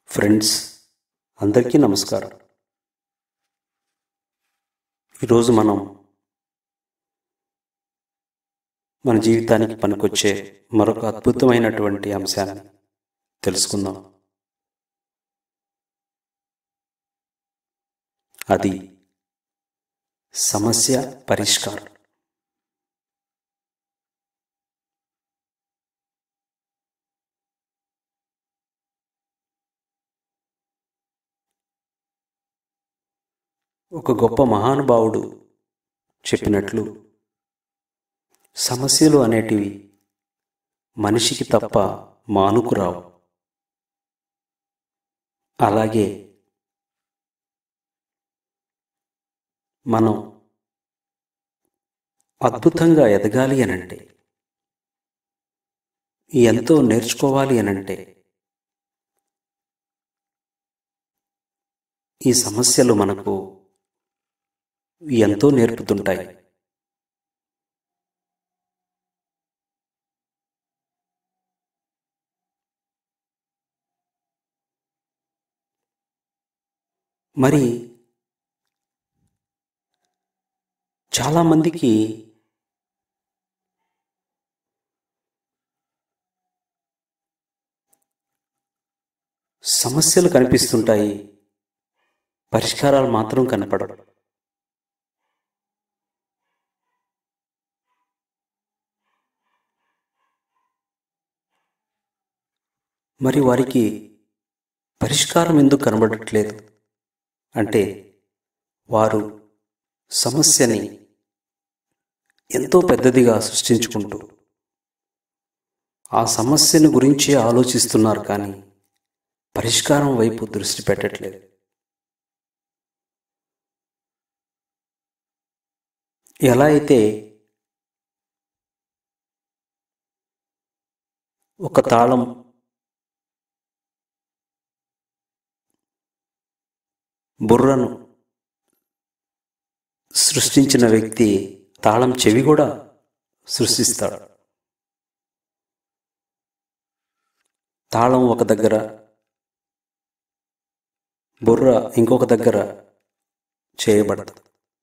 friends అందరికీ నమస్కారం ఈరోజు మనం మన జీవితానికి పనికొచ్చే మరొక అద్భుతమైనటువంటి అంశాన్ని తెలుసుకుందాం అది సమస్య పరిష్కారం ఒక గొప్ప మహానుభావుడు చెప్పినట్లు సమస్యలు అనేటివి మనిషికి తప్ప మానుకు రావు అలాగే మనం అద్భుతంగా ఎదగాలి అనంటే ఎంతో నేర్చుకోవాలి అనంటే ఈ సమస్యలు మనకు ఎంతో నేర్పుతుంటాయి మరి చాలామందికి సమస్యలు కనిపిస్తుంటాయి పరిష్కారాలు మాత్రం కనపడవు మరి వారికి పరిష్కారం ఎందుకు కనబడట్లేదు అంటే వారు సమస్యని ఎంతో పెద్దదిగా సృష్టించుకుంటూ ఆ సమస్యను గురించి ఆలోచిస్తున్నారు కానీ పరిష్కారం వైపు దృష్టి పెట్టట్లేదు ఎలా అయితే ఒక తాళం బుర్రను సృష్టించిన వ్యక్తి తాళం చెవి కూడా సృష్టిస్తాడు తాళం ఒక దగ్గర బుర్ర ఇంకొక దగ్గర చేయబడదు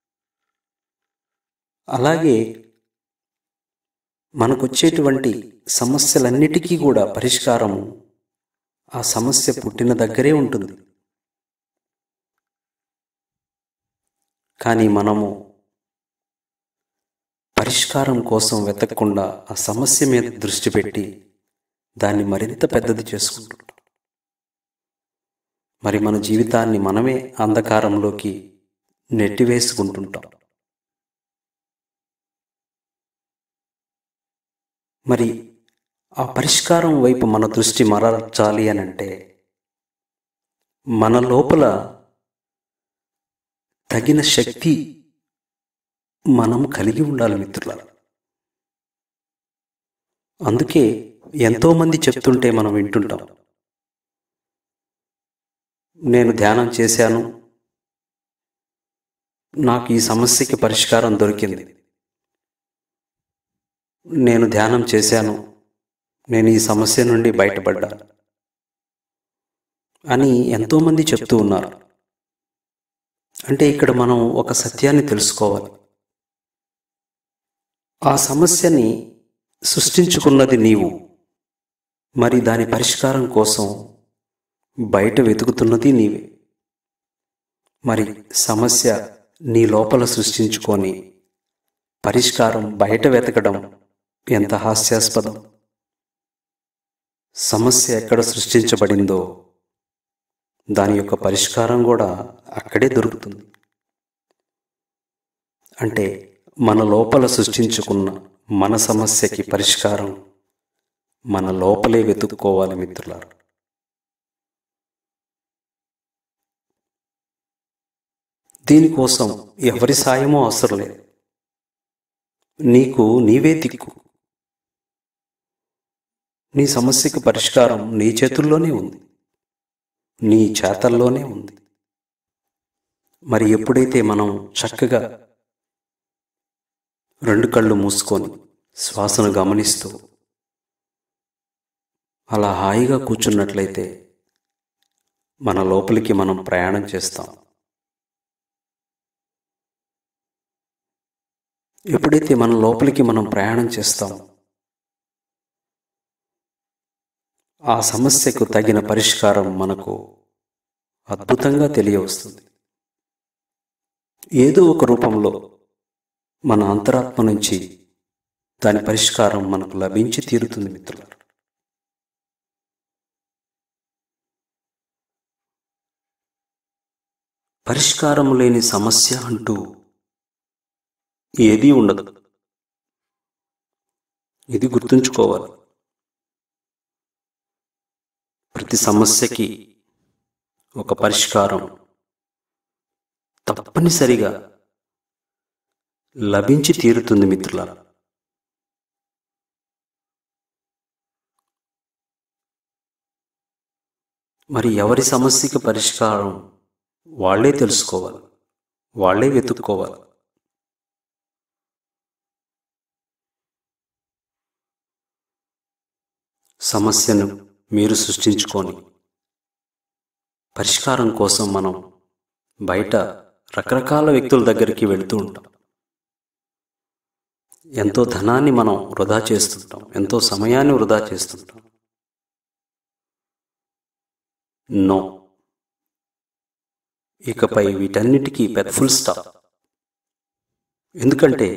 అలాగే మనకొచ్చేటువంటి సమస్యలన్నిటికీ కూడా పరిష్కారము ఆ సమస్య పుట్టిన దగ్గరే ఉంటుంది కానీ మనము పరిష్కారం కోసం వెతకకుండా ఆ సమస్య మీద దృష్టి పెట్టి దాన్ని మరింత పెద్దది చేసుకుంటుంటాం మరి మన జీవితాన్ని మనమే అంధకారంలోకి నెట్టివేసుకుంటుంటాం మరి ఆ పరిష్కారం వైపు మన దృష్టి మరల్చాలి అని అంటే మన లోపల తగిన శక్తి మనం కలిగి ఉండాలి మిత్రుల అందుకే ఎంతోమంది చెప్తుంటే మనం వింటుంటాం నేను ధ్యానం చేశాను నాకు ఈ సమస్యకి పరిష్కారం దొరికింది నేను ధ్యానం చేశాను నేను ఈ సమస్య నుండి బయటపడ్డాను అని ఎంతోమంది చెప్తూ ఉన్నారు అంటే ఇక్కడ మనం ఒక సత్యాన్ని తెలుసుకోవాలి ఆ సమస్యని సృష్టించుకున్నది నీవు మరి దాని పరిష్కారం కోసం బయట వెతుకుతున్నది నీవే మరి సమస్య నీ లోపల సృష్టించుకొని పరిష్కారం బయట వెతకడం ఎంత హాస్యాస్పదం సమస్య ఎక్కడ సృష్టించబడిందో దాని యొక్క పరిష్కారం కూడా అక్కడే దొరుకుతుంది అంటే మన లోపల సృష్టించుకున్న మన సమస్యకి పరిష్కారం మన లోపలే వెతుక్కోవాలి మిత్రులారు దీనికోసం ఎవరి సాయమో అవసరం లేదు నీకు నీవే దిక్కు నీ సమస్యకు పరిష్కారం నీ చేతుల్లోనే ఉంది నీ చేతల్లోనే ఉంది మరి ఎప్పుడైతే మనం చక్కగా రెండు కళ్ళు మూసుకొని శ్వాసను గమనిస్తూ అలా హాయిగా కూర్చున్నట్లయితే మన లోపలికి మనం ప్రయాణం చేస్తాం ఎప్పుడైతే మన లోపలికి మనం ప్రయాణం చేస్తాం ఆ సమస్యకు తగిన పరిష్కారం మనకు అద్భుతంగా తెలియవస్తుంది ఏదో ఒక రూపంలో మన అంతరాత్మ నుంచి దాని పరిష్కారం మనకు లభించి తీరుతుంది మిత్రులారా పరిష్కారం లేని సమస్య అంటూ ఏదీ ఉండదు ఇది గుర్తుంచుకోవాలి ప్రతి సమస్యకి ఒక పరిష్కారం తప్పనిసరిగా లభించి తీరుతుంది మిత్రులారా మరి ఎవరి సమస్యకి పరిష్కారం వాళ్ళే తెలుసుకోవాలి వాళ్ళే వెతుక్కోవాలి సమస్యను మీరు సృష్టించుకొని పరిష్కారం కోసం మనం బయట రకరకాల వ్యక్తుల దగ్గరికి వెళుతూ ఉంటాం ఎంతో ధనాన్ని మనం వృధా చేస్తుంటాం ఎంతో సమయాన్ని వృధా చేస్తుంటాం నో ఇకపై వీటన్నిటికీ పెద్ద ఫుల్ స్టాప్ ఎందుకంటే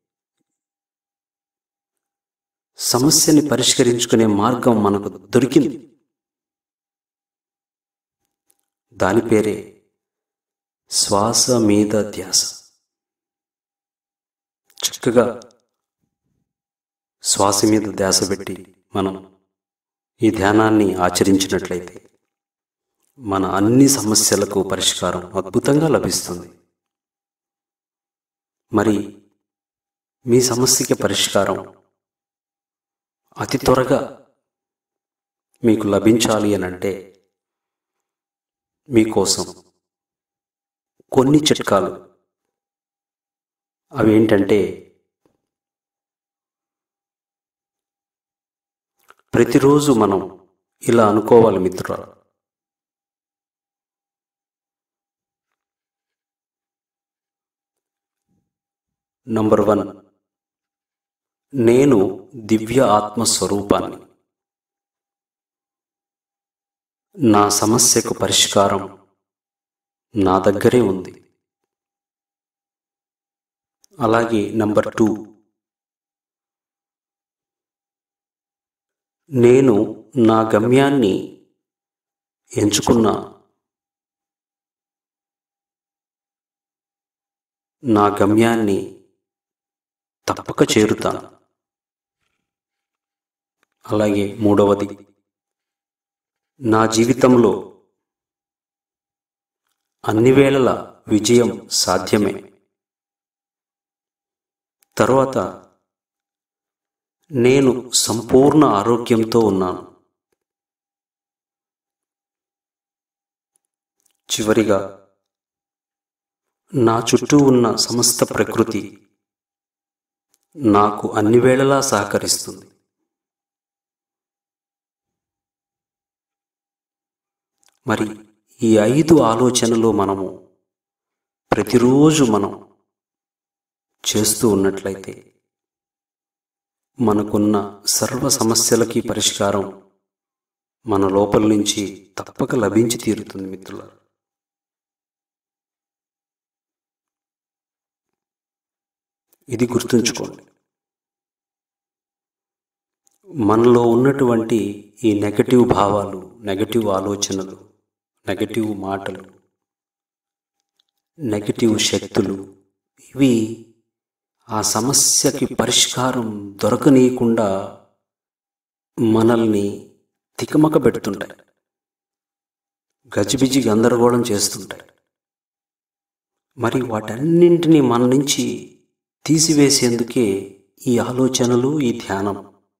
సమస్యని పరిష్కరించుకునే మార్గం మనకు దొరికింది దాని పేరే శ్వాస మీద ధ్యాస చక్కగా శ్వాస మీద ధ్యాస పెట్టి మనం ఈ ధ్యానాన్ని ఆచరించినట్లయితే మన అన్ని సమస్యలకు పరిష్కారం అద్భుతంగా లభిస్తుంది మరి మీ సమస్యకి పరిష్కారం అతి త్వరగా మీకు లభించాలి అని అంటే మీకోసం కొన్ని చిట్కాలు అవి ఏంటంటే ప్రతిరోజు మనం ఇలా అనుకోవాలి మిత్రులు నంబర్ వన్ నేను దివ్య ఆత్మ స్వరూపాన్ని నా సమస్యకు పరిష్కారం నా దగ్గరే ఉంది అలాగే నంబర్ టూ నేను నా గమ్యాన్ని ఎంచుకున్నా నా గమ్యాన్ని తప్పక చేరుతాను అలాగే మూడవది నా జీవితంలో అన్ని వేళల విజయం సాధ్యమే తరువాత నేను సంపూర్ణ ఆరోగ్యంతో ఉన్నాను చివరిగా నా చుట్టూ ఉన్న సమస్త ప్రకృతి నాకు అన్ని వేళలా సహకరిస్తుంది మరి ఈ ఐదు ఆలోచనలు మనము ప్రతిరోజు మనం చేస్తూ ఉన్నట్లయితే మనకున్న సర్వ సమస్యలకి పరిష్కారం మన లోపల నుంచి తప్పక లభించి తీరుతుంది మిత్రులారా ఇది గుర్తుంచుకోండి మనలో ఉన్నటువంటి ఈ నెగటివ్ భావాలు నెగటివ్ ఆలోచనలు నెగటివ్ మాటలు నెగటివ్ శక్తులు ఇవి ఆ సమస్యకి పరిష్కారం దొరకనీయకుండా మనల్ని తికమక పెడుతుంటాయి గజిబిజి గందరగోళం చేస్తుంటాయి మరి వాటన్నింటినీ మన నుంచి తీసివేసేందుకే ఈ ఆలోచనలు ఈ ధ్యానం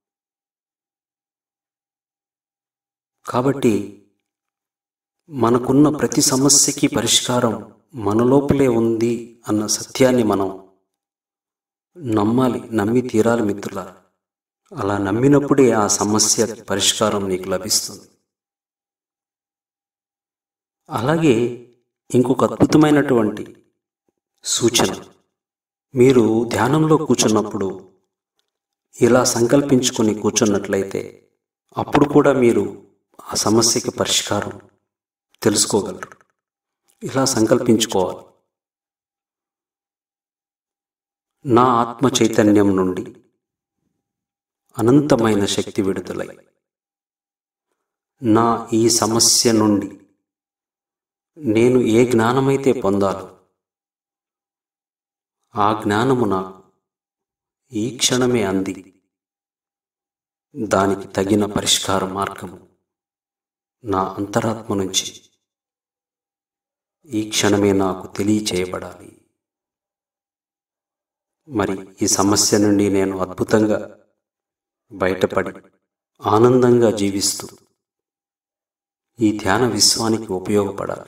కాబట్టి మనకున్న ప్రతి సమస్యకి పరిష్కారం మన లోపలే ఉంది అన్న సత్యాన్ని మనం నమ్మాలి నమ్మి తీరాలి మిత్రులారా అలా నమ్మినప్పుడే ఆ సమస్య పరిష్కారం నీకు లభిస్తుంది అలాగే ఇంకొక అద్భుతమైనటువంటి సూచన మీరు ధ్యానంలో కూర్చున్నప్పుడు ఇలా సంకల్పించుకొని కూర్చున్నట్లయితే అప్పుడు కూడా మీరు ఆ సమస్యకి పరిష్కారం తెలుసుకోగలరు ఇలా సంకల్పించుకోవాలి నా ఆత్మ చైతన్యం నుండి అనంతమైన శక్తి విడుదలై నా ఈ సమస్య నుండి నేను ఏ జ్ఞానమైతే పొందాలో ఆ జ్ఞానము నాకు ఈ క్షణమే అంది దానికి తగిన పరిష్కార మార్గము నా అంతరాత్మ నుంచి ఈ క్షణమే నాకు తెలియచేయబడాలి మరి ఈ సమస్య నుండి నేను అద్భుతంగా బయటపడి ఆనందంగా జీవిస్తూ ఈ ధ్యాన విశ్వానికి ఉపయోగపడాలి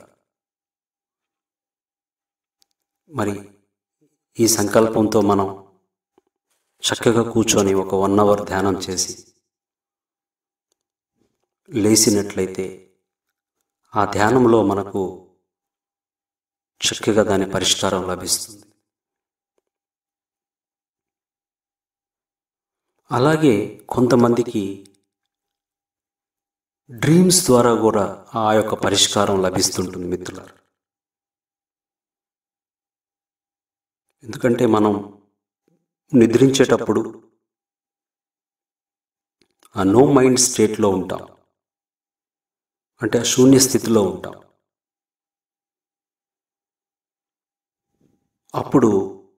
మరి ఈ సంకల్పంతో మనం చక్కగా కూర్చొని ఒక వన్ అవర్ ధ్యానం చేసి లేచినట్లయితే ఆ ధ్యానంలో మనకు చక్కగా దాని పరిష్కారం లభిస్తుంది అలాగే కొంతమందికి డ్రీమ్స్ ద్వారా కూడా ఆ యొక్క పరిష్కారం లభిస్తుంటుంది మిత్రులారు ఎందుకంటే మనం నిద్రించేటప్పుడు ఆ నో మైండ్ స్టేట్లో ఉంటాం అంటే ఆ శూన్య స్థితిలో ఉంటాం అప్పుడు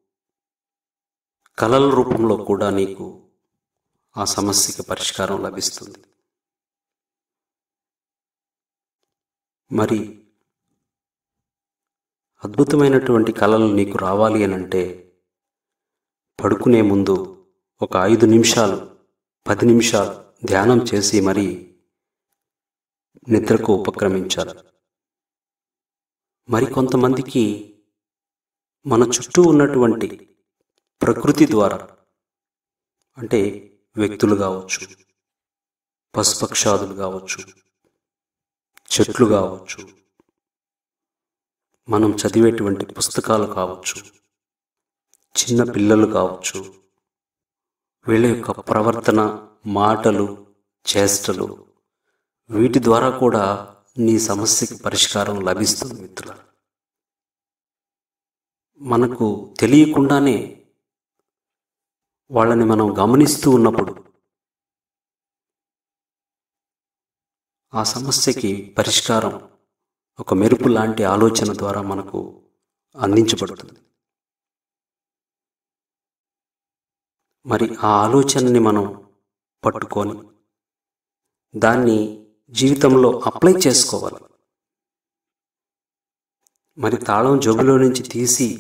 కలల రూపంలో కూడా నీకు ఆ సమస్యకి పరిష్కారం లభిస్తుంది మరి అద్భుతమైనటువంటి కళలు నీకు రావాలి అని అంటే పడుకునే ముందు ఒక ఐదు నిమిషాలు పది నిమిషాలు ధ్యానం చేసి మరి నిద్రకు ఉపక్రమించాలి మరి కొంతమందికి మన చుట్టూ ఉన్నటువంటి ప్రకృతి ద్వారా అంటే వ్యక్తులు కావచ్చు పశుపక్షాదులు కావచ్చు చెట్లు కావచ్చు మనం చదివేటువంటి పుస్తకాలు కావచ్చు చిన్న పిల్లలు కావచ్చు వీళ్ళ యొక్క ప్రవర్తన మాటలు చేష్టలు వీటి ద్వారా కూడా నీ సమస్యకి పరిష్కారం లభిస్తుంది మిత్రుల మనకు తెలియకుండానే వాళ్ళని మనం గమనిస్తూ ఉన్నప్పుడు ఆ సమస్యకి పరిష్కారం ఒక మెరుపు లాంటి ఆలోచన ద్వారా మనకు అందించబడుతుంది మరి ఆ ఆలోచనని మనం పట్టుకొని దాన్ని జీవితంలో అప్లై చేసుకోవాలి మరి తాళం జోబులో నుంచి తీసి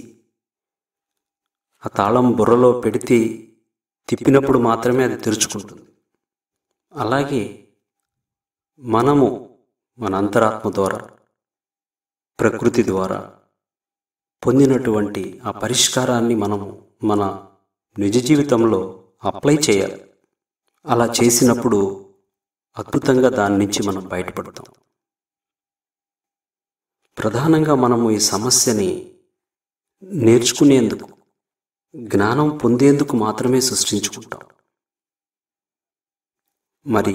ఆ తాళం బుర్రలో పెడితే తిప్పినప్పుడు మాత్రమే అది తెరుచుకుంటుంది అలాగే మనము మన అంతరాత్మ ద్వారా ప్రకృతి ద్వారా పొందినటువంటి ఆ పరిష్కారాన్ని మనము మన నిజ జీవితంలో అప్లై చేయాలి అలా చేసినప్పుడు అద్భుతంగా దాని నుంచి మనం బయటపడతాం ప్రధానంగా మనము ఈ సమస్యని నేర్చుకునేందుకు జ్ఞానం పొందేందుకు మాత్రమే సృష్టించుకుంటాం మరి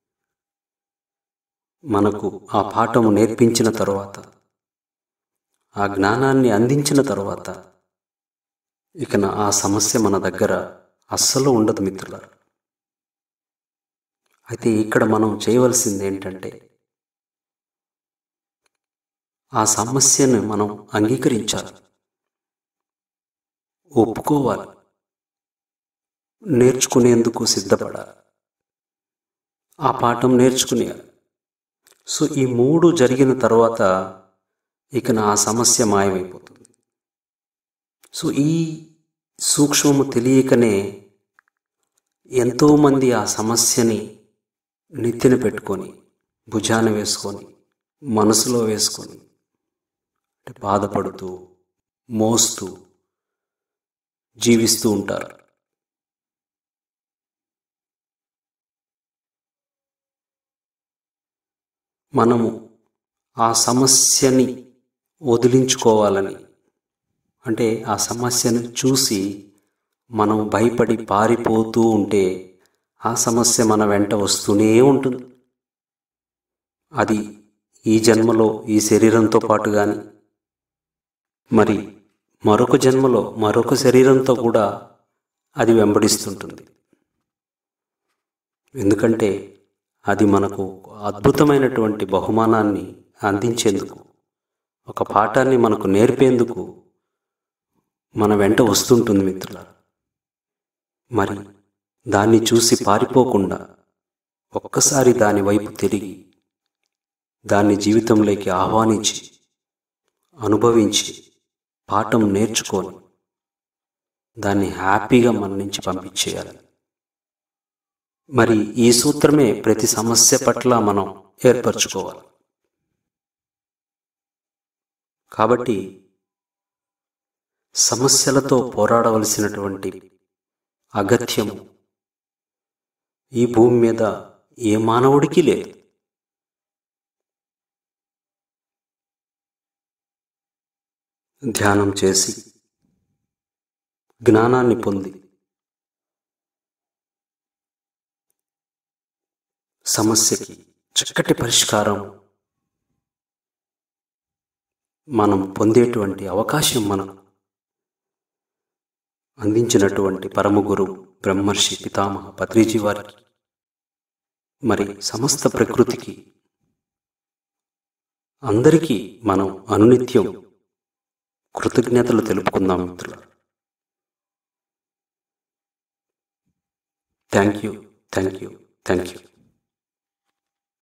మనకు ఆ పాఠము నేర్పించిన తరువాత ఆ జ్ఞానాన్ని అందించిన తరువాత ఇక నా ఆ సమస్య మన దగ్గర అస్సలు ఉండదు మిత్రులారు అయితే ఇక్కడ మనం చేయవలసింది ఏంటంటే ఆ సమస్యను మనం అంగీకరించాలి ఒప్పుకోవాలి నేర్చుకునేందుకు సిద్ధపడాలి ఆ పాఠం నేర్చుకునేయాలి సో ఈ మూడు జరిగిన తర్వాత ఇక నా సమస్య మాయమైపోతుంది సో ఈ సూక్ష్మము తెలియకనే ఎంతోమంది ఆ సమస్యని నెత్తిన పెట్టుకొని భుజాన వేసుకొని మనసులో వేసుకొని అంటే బాధపడుతూ మోస్తూ జీవిస్తూ ఉంటారు మనము ఆ సమస్యని వదిలించుకోవాలని అంటే ఆ సమస్యను చూసి మనం భయపడి పారిపోతూ ఉంటే ఆ సమస్య మన వెంట వస్తూనే ఉంటుంది అది ఈ జన్మలో ఈ శరీరంతో పాటు కానీ మరి మరొక జన్మలో మరొక శరీరంతో కూడా అది వెంబడిస్తుంటుంది ఎందుకంటే అది మనకు అద్భుతమైనటువంటి బహుమానాన్ని అందించేందుకు ఒక పాఠాన్ని మనకు నేర్పేందుకు మన వెంట వస్తుంటుంది మిత్రుల మరి దాన్ని చూసి పారిపోకుండా ఒక్కసారి దాని వైపు తిరిగి దాన్ని జీవితంలోకి ఆహ్వానించి అనుభవించి పాఠం నేర్చుకొని దాన్ని హ్యాపీగా మన నుంచి పంపించేయాలి మరి ఈ సూత్రమే ప్రతి సమస్య పట్ల మనం ఏర్పరచుకోవాలి కాబట్టి సమస్యలతో పోరాడవలసినటువంటి అగత్యము ఈ భూమి మీద ఏ మానవుడికి లేదు ధ్యానం చేసి జ్ఞానాన్ని పొంది సమస్యకి చక్కటి పరిష్కారం మనం పొందేటువంటి అవకాశం మనం అందించినటువంటి పరమగురు బ్రహ్మర్షి పితామహ పత్రిజీ వారికి మరి సమస్త ప్రకృతికి అందరికీ మనం అనునిత్యం కృతజ్ఞతలు తెలుపుకుందాం మిత్రులు thank you thank you thank you